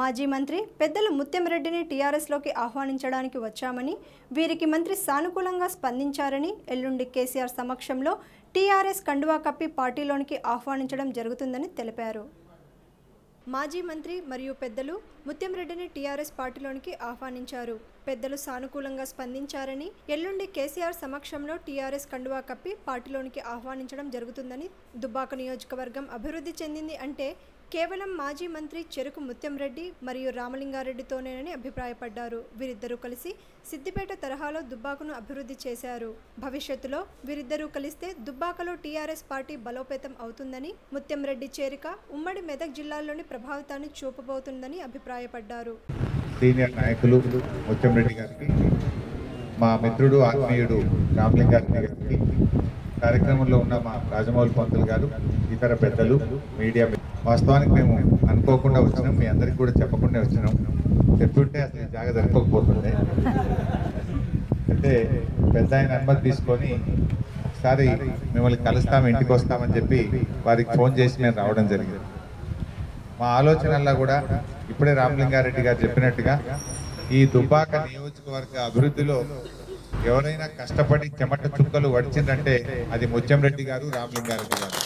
మాజీ మంత్రి పెద్దలు ముత్యంరెడ్డిని టీఆర్ఎస్లోకి ఆహ్వానించడానికి వచ్చామని వీరికి మంత్రి సానుకూలంగా స్పందించారని ఎల్లుండి కేసీఆర్ సమక్షంలో టీఆర్ఎస్ కండువా కప్పి పార్టీలోనికి ఆహ్వానించడం జరుగుతుందని తెలిపారు మాజీ మంత్రి మరియు పెద్దలు ముత్యంరెడ్డిని టీఆర్ఎస్ పార్టీలోనికి ఆహ్వానించారు పెద్దలు సానుకూలంగా స్పందించారని ఎల్లుండి కేసీఆర్ సమక్షంలో టీఆర్ఎస్ కండువా కప్పి పార్టీలోనికి ఆహ్వానించడం జరుగుతుందని దుబ్బాక నియోజకవర్గం అభివృద్ధి చెందింది అంటే కేవలం మాజీ మంత్రి చెరుకు ముత్యంరెడ్డి మరియు రామలింగారెడ్డితోనేనని అభిప్రాయపడ్డారు వీరిద్దరూ కలిసి సిద్దిపేట తరహాలో దుబ్బాకను అభివృద్ధి చేశారు భవిష్యత్తులో వీరిద్దరూ కలిస్తే దుబ్బాకలో టీఆర్ఎస్ పార్టీ బలోపేతం అవుతుందని ముత్యంరెడ్డి చేరిక ఉమ్మడి మెదక్ జిల్లాలోని ప్రభావితాన్ని చూపబోతుందని అభిప్రాయపడ్డారు సీనియర్ నాయకులు ముత్యంరెడ్డి గారికి మా మిత్రుడు ఆత్మీయుడు రామలింగారెడ్డి గారికి కార్యక్రమంలో ఉన్న మా రాజమౌళి పంతులు గారు ఇతర పెద్దలు మీడియా మిత్రులు. వాస్తవానికి మేము అనుకోకుండా వచ్చినాం మీ అందరికి కూడా చెప్పకుండా వచ్చినాం చెప్పుంటే అసలు ఈ జాగా సరిపోకపోతుండే అయితే పెద్ద ఆయన అనుమతి తీసుకొని ఒకసారి మిమ్మల్ని కలుస్తాం ఇంటికి వస్తామని చెప్పి వారికి ఫోన్ చేసి మేము రావడం జరిగింది మా ఆలోచనల్లో కూడా ఇప్పుడే రామలింగారెడ్డి గారు చెప్పినట్టుగా ఈ దుబ్బాక నియోజకవర్గ అభివృద్ధిలో ఎవరైనా కష్టపడి చెమట చుక్కలు వడిచిందంటే అది ముత్యంరెడ్డి గారు రామలింగారెడ్డి గారు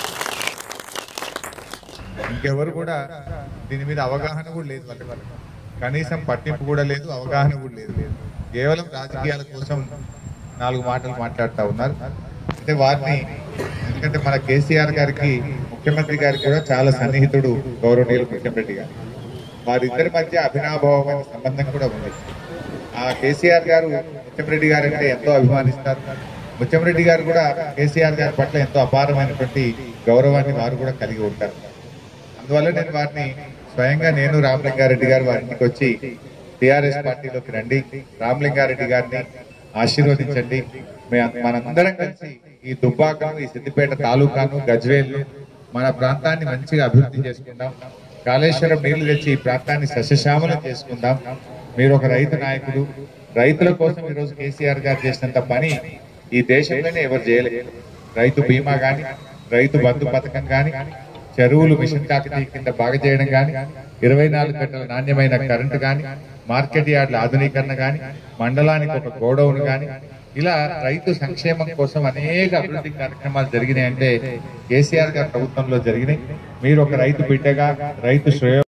ఇంకెవరు కూడా దీని మీద అవగాహన కూడా లేదు వాళ్ళకి కనీసం పట్టింపు కూడా లేదు అవగాహన కూడా లేదు కేవలం రాజకీయాల కోసం నాలుగు మాటలు మాట్లాడుతూ ఉన్నారు అంటే వారిని ఎందుకంటే మన కేసీఆర్ గారికి ముఖ్యమంత్రి గారికి కూడా చాలా సన్నిహితుడు గౌరవనీయులు ముఖ్యమంత్రి గారు వారిద్దరి మధ్య అభినాభావమైన సంబంధం కూడా ఉంది ఆ కేసీఆర్ గారు ముత్యంరెడ్డి గారు అంటే ఎంతో అభిమానిస్తారు ముత్యంరెడ్డి గారు కూడా కేసీఆర్ గారి పట్ల ఎంతో అపారమైనటువంటి గౌరవాన్ని వారు కూడా కలిగి ఉంటారు అందువల్ల నేను వారిని స్వయంగా నేను రామలింగారెడ్డి గారు వారి ఇంటికి వచ్చి టిఆర్ఎస్ పార్టీలోకి రండి రామలింగారెడ్డి గారిని ఆశీర్వదించండి మే- మనందరం కలిసి ఈ దుబ్బాకను ఈ సిద్దిపేట తాలూకాను గజ్వేల్ను మన ప్రాంతాన్ని మంచిగా అభివృద్ధి చేసుకుందాం కాళేశ్వరం నీళ్లు తెచ్చి ఈ ప్రాంతాన్ని సస్యశ్యామలం చేసుకుందాం మీరు ఒక రైతు నాయకుడు రైతుల కోసం ఈరోజు కేసీఆర్ గారు చేసినంత పని ఈ దేశంలోనే ఎవరు చేయలేదు రైతు బీమా గాని రైతు బంధు పథకం గాని చెరువులు మిషన్ కాకతీయ కింద బాగా చేయడం గాని ఇరవై నాలుగు గంటల నాణ్యమైన కరెంటు గాని మార్కెట్ యార్డ్ల ఆధునీకరణ గాని మండలానికి ఒక గోడౌన్ గాని ఇలా రైతు సంక్షేమం కోసం అనేక అభివృద్ధి కార్యక్రమాలు జరిగినాయి అంటే కేసీఆర్ గారి ప్రభుత్వంలో జరిగినాయి మీరు ఒక రైతు బిడ్డగా రైతు శ్రేయో